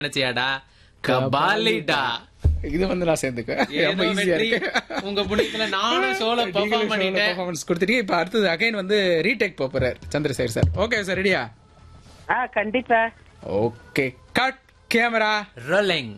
நினைச்சியாடா கபாலிடா இது வந்து நான் சேர்ந்துக்குவேன் ரொம்ப ஏதோ ஈஸியா வெற்றி. இருக்கு உங்க புண்ணியத்துல நானும் சோலோ பெர்ஃபார்ம் பண்ணிட்டேன் பெர்ஃபார்மன்ஸ் கொடுத்துட்டு இப்ப அடுத்தது அகைன் வந்து ரீடேக் போறார் சந்திரசேகர் சார் ஓகே சார் ரெடியா ஆ கண்டிப்பா okay cut camera rolling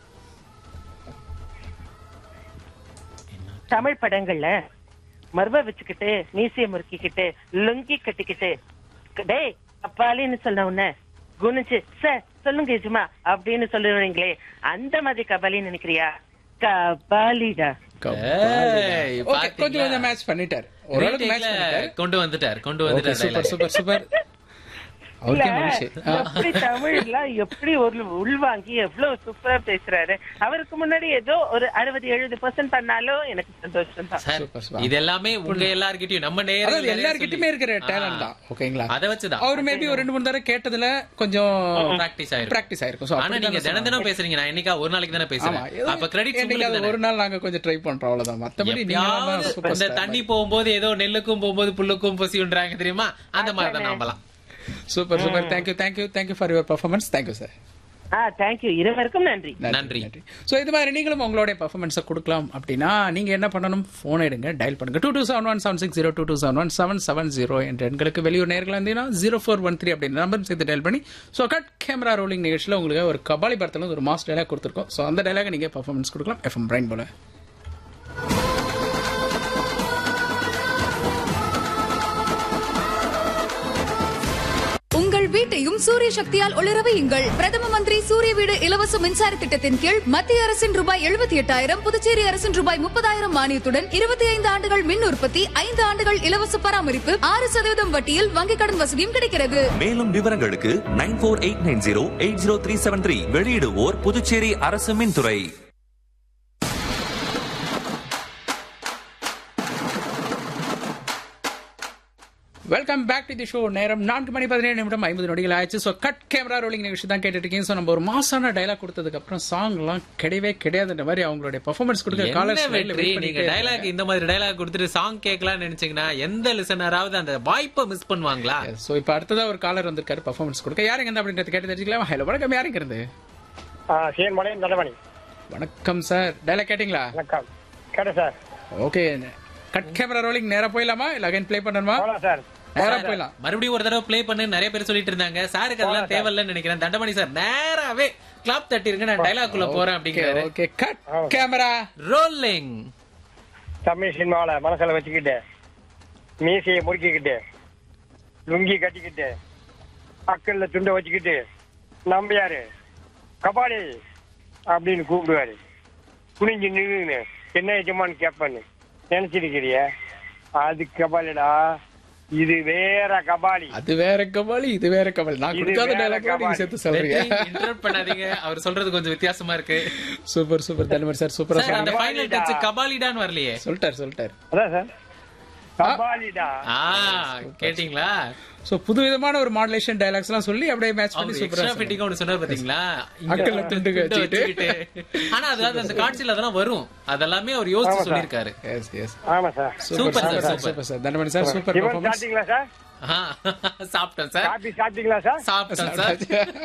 Tamil படங்கள்ல மர்வ வச்சுக்கிட்டு மீசைய முறுக்கிக்கிட்டு லுங்கி கட்டிக்கிட்டு டேய் அப்பாலின்னு சொன்ன உடனே குனிச்சு சார் சொல்லுங்க எஜுமா அப்படின்னு சொல்லுவீங்களே அந்த மாதிரி கபாலின்னு நினைக்கிறியா கபாலிடா ஏய், ஓகே பாத்தீங்களா? கொஞ்சம் கொஞ்சம் மேட்ச் பண்ணிட்டார் ஓரளவுக்கு மேட்ச் Retake ல பண்ணிட்டார் கொண்டு வந்துட்டார் கொண்டு ஓகே வந்துட்டார் சூப்பர் dialogue. சூப்பர் சூப்பர் இல்ல அவருக்கே மகிழ்ச்சி ஆ. எப்படி தமிழ்லாம் எப்படி ஒரு உள்வாங்கி எவ்வளவு சூப்பரா பேசுறாரு அவருக்கு முன்னாடி ஏதோ ஒரு அறுபது எழுபது பர்சன்ட் பண்ணாலும் எனக்கு சந்தோஷம் தான் சார், சூப்பர், சூப்பர். இது எல்லாமே உங்க எல்லார்கிட்டயும் நம்ம அதாவது நேரம் எல்லார்கிட்டயுமே இருக்கிற டேலண்ட் தான் ஓகேங்களா அத வச்சுதான் அவர் மேபி ஒரு ரெண்டு மூணு தடவை கேட்டதுல கொஞ்சம் பிராக்டிஸ் ஆயிருக்கும் பிராக்டிஸ் ஆயிருக்கும் So, ஆனா அப்படி நீங்க தான் தினம் தினம் பேசுறீங்க நான் என்னைக்கா ஒரு நாளைக்கு தானே ஆமா பேசுறேன் ஏதோ அப்ப கிரெடிட் என்னைக்காவது உங்களுக்கு ஒரு நாள் நாங்க கொஞ்சம் ட்ரை பண்றோம் அவ்வளவுதான் மத்தபடி நீங்க எப்பயாவது சூப்பர் இந்த தண்ணி போகும்போது ஏதோ நெல்லுக்கும் போகும்போது புல்லுக்கும் பசின்றாங்க தெரியுமா அந்த மாதிரி தான் நாமலாம் super super thank you thank you thank you for your performance thank you sir ஆ தேங்க்யூ இருவருக்கும் நன்றி நன்றி. ஸோ இது மாதிரி நீங்களும் உங்களுடைய பர்ஃபார்மன்ஸை கொடுக்கலாம் அப்படின்னா நீங்க என்ன பண்ணணும் ஃபோன் எடுங்க டயல் பண்ணுங்க two two seven one seven six zero two two seven one seven seven zero என்ற எண்களுக்கு வெளியூர் நேர்கள் இருந்தீங்கன்னா ஜீரோ ஃபோர் ஒன் த்ரீ அப்படின்ற நம்பர் சேர்த்து டயல் பண்ணி ஸோ கட் கேமரா ரோலிங் நிகழ்ச்சியில் உங்களுக்கு ஒரு கபாலி படத்தில் ஒரு மாஸ் டைலாக் கொடுத்துருக்கோம் ஸோ அந்த டைலாக நீங்க பர்ஃபார்மன்ஸ் கொடுக்கலாம் எஃப்எம் பிரைன் போல உங்கள் வீட்டையும் சூரிய சக்தியால் ஒளிர வையுங்கள் பிரதம மந்திரி சூரிய வீடு இலவச மின்சார திட்டத்தின் கீழ் மத்திய அரசின் ரூபாய் எழுபத்தி எட்டாயிரம் புதுச்சேரி அரசின் ரூபாய் முப்பதாயிரம் மானியத்துடன் இருபத்தி ஐந்து ஆண்டுகள் மின் உற்பத்தி ஐந்து ஆண்டுகள் இலவச பராமரிப்பு ஆறு சதவீதம் வட்டியில் வங்கிக் கடன் வசதியும் கிடைக்கிறது மேலும் விவரங்களுக்கு nine four eight nine zero eight zero three seven three வெளியிடுவோர் புதுச்சேரி அரசு மின்துறை welcome back to the show நேரம் நான்கு மணி பதினேழு நிமிடம் ஐம்பது நொடிகள் ஆயிடுச்சு ஸோ கட் கேமரா ரோலிங் நிகழ்ச்சி தான் கேட்டுட்டு இருக்கீங்க ஸோ நம்ம ஒரு மாசான டைலாக் கொடுத்ததுக்கு அப்புறம் சாங்லாம் கிடையவே கிடையாதுன்ற மாதிரி அவங்களுடைய பர்ஃபார்மன்ஸ் கொடுக்க என்ன காலர்ஸ் வெற்றி நீங்க டைலாக் இந்த மாதிரி டைலாக் கொடுத்துட்டு சாங் கேட்கலாம்னு நினைச்சீங்கன்னா எந்த லிசனராவது அந்த வாய்ப்பை மிஸ் பண்ணுவாங்களா ஸோ இப்போ அடுத்ததா ஒரு காலர் வந்திருக்காரு பர்ஃபார்மன்ஸ் கொடுக்க யாருங்க இருந்து அப்படின்றது கேட்டு தெரிஞ்சுக்கலாம் ஹலோ வணக்கம் யாருங்க இருந்து ஆ சீர்மலையும் நடமணி வணக்கம் சார் டைலாக் கேட்டிங்களா வணக்கம் கேட்டேன் sir okay cut camera rolling நேரா போயிடலாமா இல்ல அகைன் ப்ளே பண்ணணுமா போகலாம் சார் நேரா போயிடலாம் மறுபடியும் ஒரு தடவை ப்ளே பண்ணு நிறைய பேர் சொல்லிட்டு இருந்தாங்க சாருக்கு அதெல்லாம் தேவையில்லைன்னு நினைக்கிறேன் தண்டமணி சார் நேராவே கிளாப் தட்டிருங்க நான் டைலாக் குள்ள போறேன் அப்படிங்கிறாரு okay cut camera rolling Tamil சினிமாவில் மனசில் வச்சுக்கிட்டு மீசையை முறுக்கிக்கிட்டு லுங்கி கட்டிக்கிட்டு அக்கல்ல துண்டை வச்சுக்கிட்டு நம்பியாரு கபாடி அப்படின்னு கூப்பிடுவாரு குனிஞ்சு நின்று என்ன எஜமான்னு கேட்பேன்னு நினைச்சிருக்கிறிய அது கபாலிடா இது வேற கபாலி அது வேற கபாலி இது வேற கபாலி நான் இது கொடுக்காத வேற டைலாக் நீங்க கபாலி. சேர்த்து சொல்றீங்க இன்டர்ப்ட் பண்ணாதீங்க அவர் சொல்றது கொஞ்சம் வித்தியாசமா இருக்கு சூப்பர் சூப்பர் தனுமர் சார் சூப்பரா சார் அந்த சொன்னீங்க ஃபைனல் டச் கபாலிடான்னு வரலையே சொல்லிட்டார் சொல்லிட்டார் அதான் சார் கபாலிடா ஆ கேட்டிங்களா சோ புது விதமான ஒரு மாடுலேஷன் டைலாக்ஸ் எல்லாம் சொல்லி அப்படியே மேட்ச் பண்ணி அவர் சூப்பரா எக்ஸ்ட்ரா ஃபிட்டிங் ஒன்று சொன்னார் பாத்தீங்களா இங்க அக்கல்ல துண்டு துண்டை வச்சுக்கிட்டு. வச்சுக்கிட்டு. ஆனா அது அந்த காட்சியில அதெல்லாம் வரும் அதெல்லாமே அவர் யோசிச்சு சொல்லியிருக்காரு எஸ் எஸ் ஆமா sir super sir, super super. Super sir Thandamani sir super இவன் பெர்ஃபார்மன்ஸ் சாப்பிட்டீங்களா சார் ஆ, சாப்பிட்டேன் சார் காபி சாப்பிட்டீங்களா சார் சாப்பிட்டேன் sir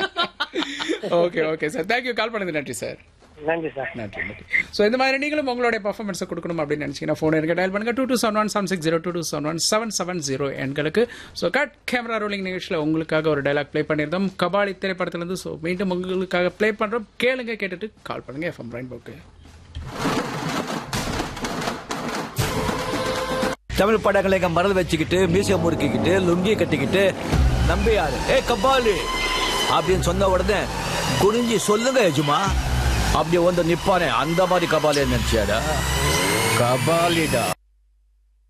okay okay sir thank you call பண்ணது நன்றி சார் நன்றி சார் நன்றி நன்றி ஸோ இந்த மாதிரி நீங்களும் உங்களுடைய பர்ஃபார்மன்ஸை கொடுக்கணும் அப்படின்னு நினைச்சீங்கன்னா ஃபோன் எனக்கு டயல் பண்ணுங்க two two seven one seven six zero two two seven one seven seven zero எண்களுக்கு ஸோ கட் கேமரா ரோலிங் நிகழ்ச்சியில் உங்களுக்காக ஒரு டைலாக் ப்ளே பண்ணியிருந்தோம் கபாலி திரைப்படத்திலிருந்து ஸோ மீண்டும் உங்களுக்காக ப்ளே பண்ணுறோம் கேளுங்க கேட்டுட்டு கால் பண்ணுங்க எஃப்எம் ரெயின்போக்கு தமிழ் படங்களை எங்க மறந்து வச்சுக்கிட்டு மியூசியம் முறுக்கிக்கிட்டு லுங்கி கட்டிக்கிட்டு நம்பியாரு ஏ கபாலி அப்படின்னு சொன்ன உடனே குனிஞ்சி சொல்லுங்க எஜுமா அப்படி வந்து நிப்பானே அந்த மாதிரி கபாலி நினைச்சியாடா கபாலிடா